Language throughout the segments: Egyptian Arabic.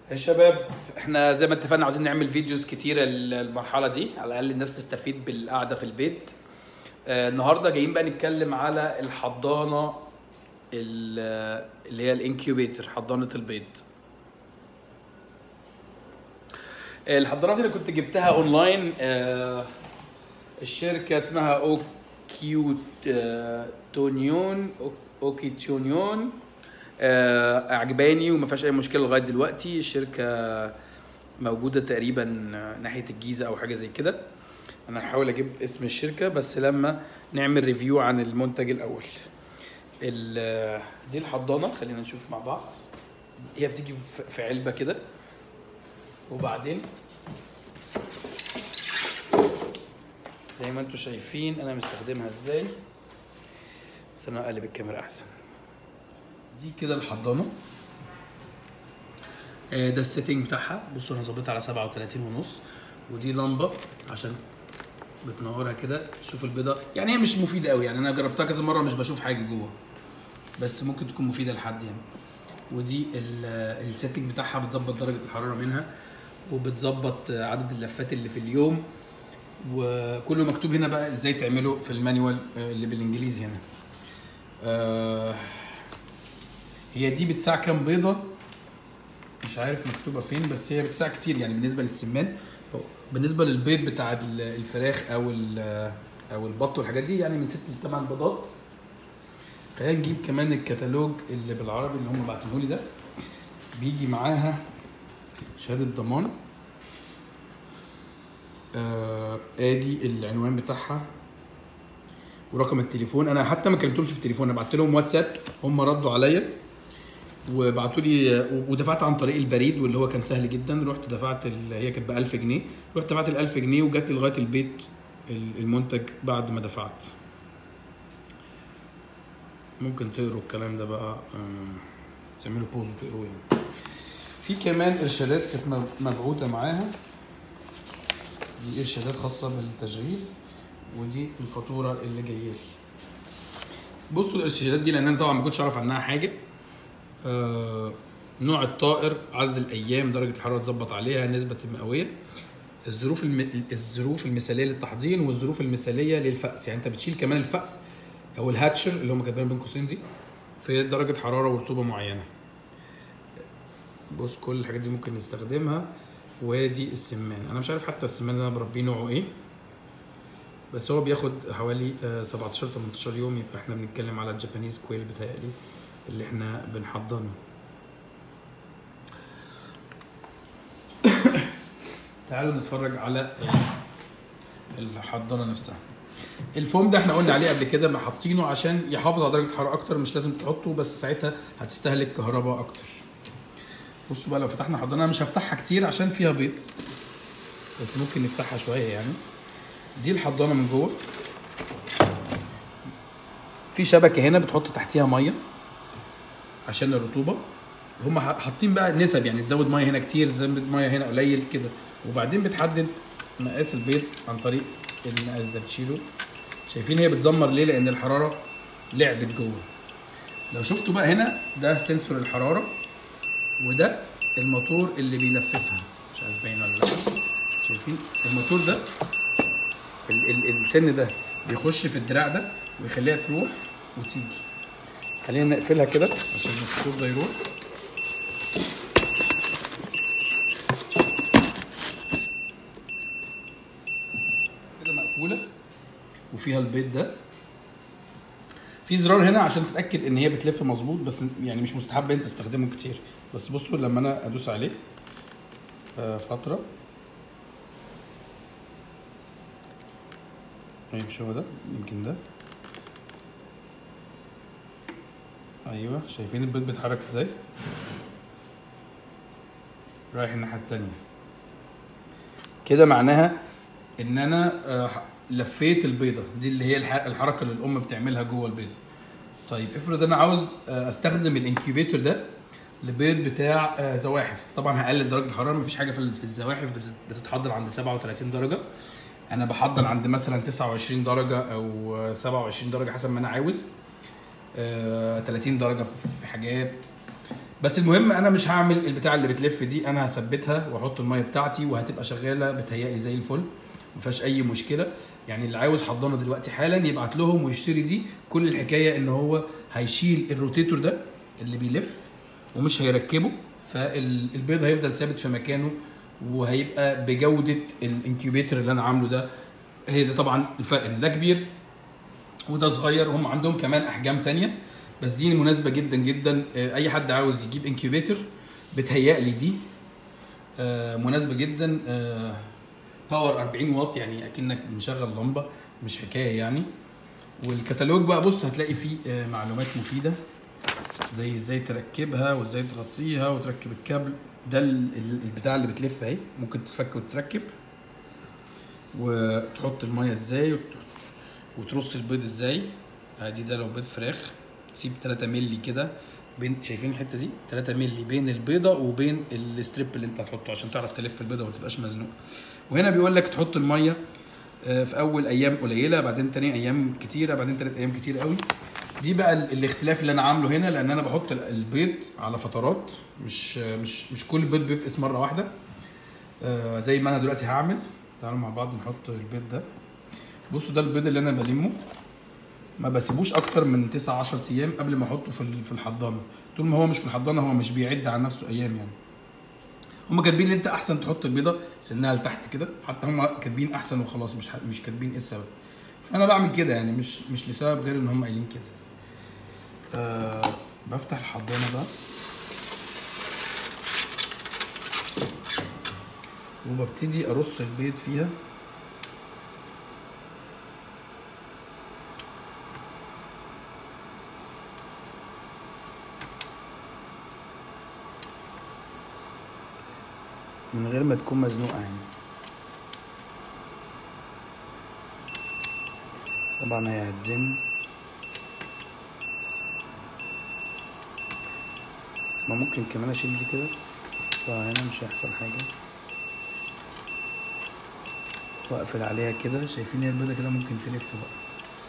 يا شباب احنا زي ما اتفقنا عاوزين نعمل فيديوز كتيره للمرحله دي على الاقل الناس تستفيد بالقعده في البيت آه النهارده جايين بقى نتكلم على الحضانه ال- اللي هي الانكيوبيتر حضانه البيض آه، الحضانه دي انا كنت جبتها اونلاين آه الشركه اسمها اوكيوت آه، تونيون أو- اوكيتونيون آه، عجباني وما فيهاش اي مشكله لغايه دلوقتي الشركه موجوده تقريبا ناحيه الجيزه او حاجه زي كده انا هحاول اجيب اسم الشركه بس لما نعمل ريفيو عن المنتج الاول ال- دي الحضانه خلينا نشوف مع بعض هي بتيجي في- في علبه كده وبعدين زي ما انتم شايفين انا مستخدمها ازاي بس انا اقلب الكاميرا احسن دي كده الحضانه آه، ده السيتنج بتاعها بصوا انا ظابطها على 37 ونص ودي لمبه عشان بتنورها كده تشوف البيضه يعني هي مش مفيده قوي يعني انا جربتها كذا مره مش بشوف حاجه جوه بس ممكن تكون مفيده لحد يعني ودي ال- السيتنج بتاعها بتظبط درجه الحراره منها وبتظبط عدد اللفات اللي في اليوم وكله مكتوب هنا بقى ازاي تعمله في المانيوال آه، اللي بالانجليزي هنا آه، هي دي بتساع كام بيضه مش عارف مكتوبه فين بس هي بتساع كتير يعني بالنسبه للسمان بالنسبه للبيض بتاع ال- الفراخ او ال- او البط والحاجات دي يعني من ست لثمان بيضات خلينا نجيب كمان الكتالوج اللي بالعربي اللي هم باعتينه لي ده بيجي معاها شهاده ضمان آه ادي العنوان بتاعها ورقم التليفون انا حتى ما كلمتهمش في التليفون انا بعت لهم واتساب هم ردوا عليا وبعتوا لي ودفعت عن طريق البريد واللي هو كان سهل جدا رحت دفعت ال- هي كانت ب 1000 جنيه رحت دفعت ال 1000 جنيه وجات لي لغايه البيت ال- المنتج بعد ما دفعت ممكن تقروا الكلام ده بقى آم، تعملوا بوز وتقروه يعني في كمان ارشادات كانت مب- مبعوثه معاها دي ارشادات خاصه بالتشغيل ودي الفاتوره اللي جايه لي بصوا الارشادات دي لان انا طبعا ما كنتش اعرف عنها حاجه آه نوع الطائر عدد الايام درجه الحراره تظبط عليها نسبه المئويه الظروف الم... الظروف المثاليه للتحضير والظروف المثاليه للفأس يعني انت بتشيل كمان الفأس او الهاتشر اللي هم كاتبين بين قوسين دي في درجه حراره ورطوبه معينه بص كل الحاجات دي ممكن نستخدمها وادي السمان انا مش عارف حتى السمان اللي انا بربيه نوعه ايه بس هو بياخد حوالي آه، 17 18 يوم يبقى احنا بنتكلم على الجابانيز كويل بتهيألي اللي احنا بنحضنه تعالوا نتفرج على الحضانه نفسها الفوم ده احنا قلنا عليه قبل كده ما حاطينه عشان يحافظ على درجه الحراره اكتر مش لازم تحطه بس ساعتها هتستهلك كهرباء اكتر بصوا بقى لو فتحنا حضانه أنا مش هفتحها كتير عشان فيها بيض بس ممكن نفتحها شويه يعني دي الحضانه من جوه في شبكه هنا بتحط تحتيها ميه عشان الرطوبه هم حاطين بقى نسب يعني تزود ميه هنا كتير تزود ميه هنا قليل كده وبعدين بتحدد مقاس البيض عن طريق المقاس ده بتشيله شايفين هي بتزمر ليه لان الحراره لعبت جوه لو شفتوا بقى هنا ده سنسور الحراره وده الموتور اللي بيلففها مش عارف باين ولا لا شايفين الموتور ده ال ال السن ده بيخش في الدراع ده ويخليها تروح وتيجي خلينا نقفلها كده عشان الصوت ده يروح كده مقفوله وفيها البيض ده في زرار هنا عشان تتاكد ان هي بتلف مظبوط بس يعني مش مستحب انت تستخدمه كتير بس بصوا لما انا ادوس عليه آه، فتره طيب مش هو ده يمكن ده ايوه شايفين البيض بيتحرك ازاي رايح الناحيه التانية كده معناها ان انا آه، لفيت البيضه دي اللي هي الح- الحركه اللي الام بتعملها جوه البيضه طيب افرض انا عاوز آه، استخدم الانكيوبيتور ده لبيض بتاع آه، زواحف طبعا هقلل درجه الحراره مفيش حاجه في ال- في الزواحف بتت- بتتحضر عند 37 درجه انا بحضر عند مثلا 29 درجه او آه، 27 درجه حسب ما انا عاوز آه، 30 درجه في حاجات بس المهم انا مش هعمل البتاع اللي بتلف دي انا هثبتها واحط الميه بتاعتي وهتبقى شغاله بتهيألي زي الفل ما فيهاش اي مشكله يعني اللي عاوز حضانه دلوقتي حالا يبعت لهم ويشتري دي كل الحكايه ان هو هيشيل الروتيتور ده اللي بيلف ومش هيركبه فالبيض هيفضل ثابت في مكانه وهيبقى بجوده الانكيوبيتر اللي انا عامله ده هي ده طبعا الفرق ان ده كبير وده صغير هم عندهم كمان احجام تانية بس دي مناسبه جدا جدا آه، اي حد عاوز يجيب انكيوبيتر بتهيألي دي آه، مناسبه جدا آه، باور 40 واط يعني اكنك مشغل لمبه مش حكايه يعني والكتالوج بقى بص هتلاقي فيه آه، معلومات مفيده زي ازاي تركبها وازاي تغطيها وتركب الكابل ده ال- ال- البتاع اللي بتلف اهي ممكن تفك وتركب وتحط الميه ازاي وت- وترص البيض ازاي ادي ده لو بيض فراخ تسيب 3 مللي كده بين شايفين الحته دي 3 مللي بين البيضه وبين الستريب اللي انت هتحطه عشان تعرف تلف البيضه وما تبقاش مزنوق وهنا بيقول لك تحط الميه آه، في اول ايام قليله بعدين تاني ايام كتيره بعدين تالت ايام كتير قوي دي بقى ال- الاختلاف اللي انا عامله هنا لان انا بحط ال- البيض على فترات مش مش مش كل بيض بيفقس مره واحده آه، زي ما انا دلوقتي هعمل تعالوا مع بعض نحط البيض ده بصوا ده البيض اللي انا بلمه ما بسيبوش اكتر من 9 10 ايام قبل ما احطه في ال- في الحضانه طول ما هو مش في الحضانه هو مش بيعد على نفسه ايام يعني هم كاتبين ان انت احسن تحط البيضه سنها لتحت كده حتى هم كاتبين احسن وخلاص مش ح- مش كاتبين ايه السبب فانا بعمل كده يعني مش مش لسبب غير ان هم قايلين كده آه بفتح الحضانه بقى وببتدي ارص البيض فيها من غير ما تكون مزنوقه يعني طبعا هي هتزن ما ممكن كمان اشيل دي كده فهنا مش هيحصل حاجه واقفل عليها كده شايفين هي البيضه كده ممكن تلف بقى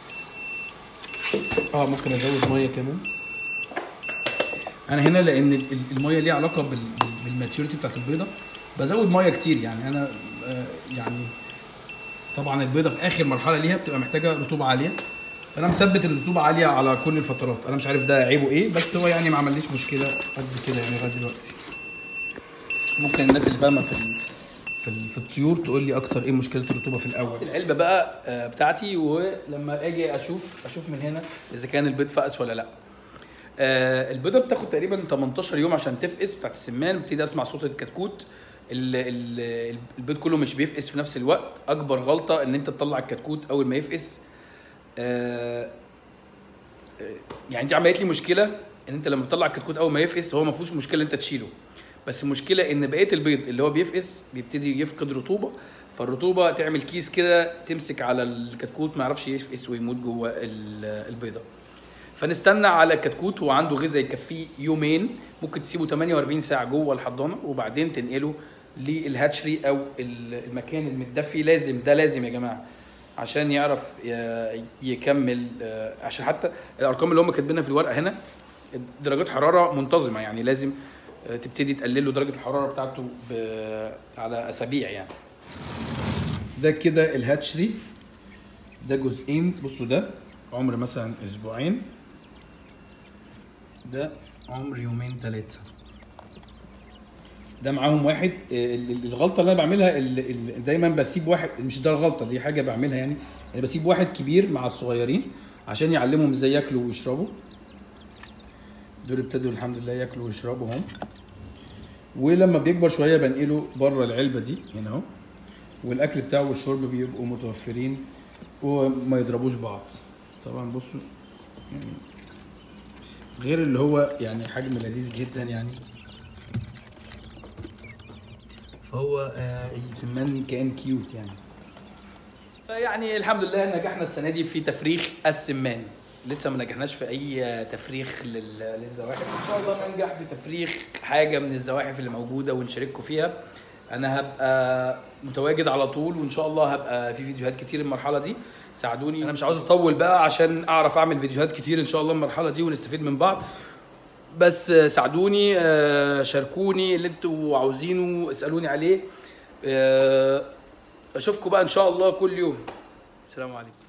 اه ممكن ازود ميه كمان انا هنا لان ال- ال- الميه ليها علاقه بال- بال- بالماتيوريتي بتاعت البيضه بزود ميه كتير يعني انا آه، يعني طبعا البيضه في اخر مرحله ليها بتبقى محتاجه رطوبه عاليه فانا مثبت الرطوبه عاليه على كل الفترات انا مش عارف ده عيبه ايه بس هو يعني ما عمليش مشكله قد كده يعني لغايه دلوقتي ممكن الناس اللي فاهمه في ال... في ال... في الطيور تقول لي اكتر ايه مشكله الرطوبه في الاول العلبه بقى آه، بتاعتي ولما اجي اشوف اشوف من هنا اذا كان البيض فقس ولا لا آه، البيضه بتاخد تقريبا 18 يوم عشان تفقس بتاعت السمان ببتدي اسمع صوت الكتكوت ال- ال- البيض كله مش بيفقس في نفس الوقت اكبر غلطه ان انت تطلع الكتكوت اول ما يفقس آه، آه، يعني دي عملت لي مشكله ان انت لما تطلع الكتكوت اول ما يفقس هو ما فيهوش مشكله انت تشيله بس المشكله ان بقيه البيض اللي هو بيفقس بيبتدي يفقد رطوبه فالرطوبه تعمل كيس كده تمسك على الكتكوت ما يعرفش يفقس ويموت جوه ال- البيضه فنستنى على الكتكوت هو عنده غذاء يكفيه يومين ممكن تسيبه 48 ساعه جوه الحضانه وبعدين تنقله للهاتشري او ال- المكان المتدفي لازم ده لازم يا جماعه عشان يعرف ي- يكمل آه، عشان حتى الارقام اللي هم كاتبينها في الورقه هنا درجات حراره منتظمه يعني لازم آه، تبتدي تقلل له درجه الحراره بتاعته ب- على اسابيع يعني ده كده الهاتشري ده جزئين بصوا ده عمر مثلا اسبوعين ده عمر يومين ثلاثه ده معاهم واحد آه، ال- ال- الغلطه اللي انا بعملها ال- ال- دايما بسيب واحد مش ده الغلطه دي حاجه بعملها يعني انا بسيب واحد كبير مع الصغيرين عشان يعلمهم ازاي ياكلوا ويشربوا دول ابتدوا الحمد لله ياكلوا ويشربوا هم ولما بيكبر شويه بنقله بره العلبه دي هنا اهو والاكل بتاعه والشرب بيبقوا متوفرين وما يضربوش بعض طبعا بصوا يعني غير اللي هو يعني حجم لذيذ جدا يعني فهو آه السمان كائن كيوت يعني فيعني الحمد لله نجحنا السنه دي في تفريخ السمان لسه ما نجحناش في اي تفريخ لل- للزواحف ان شاء الله ننجح في تفريخ حاجه من الزواحف اللي موجوده ونشارككم فيها انا هبقى متواجد على طول وان شاء الله هبقى في فيديوهات كتير المرحله دي ساعدوني انا مش عاوز اطول بقى عشان اعرف اعمل فيديوهات كتير ان شاء الله المرحله دي ونستفيد من بعض بس آه، ساعدوني آه، شاركوني اللي انتوا عاوزينه اسالوني عليه آه، اشوفكم بقى ان شاء الله كل يوم السلام عليكم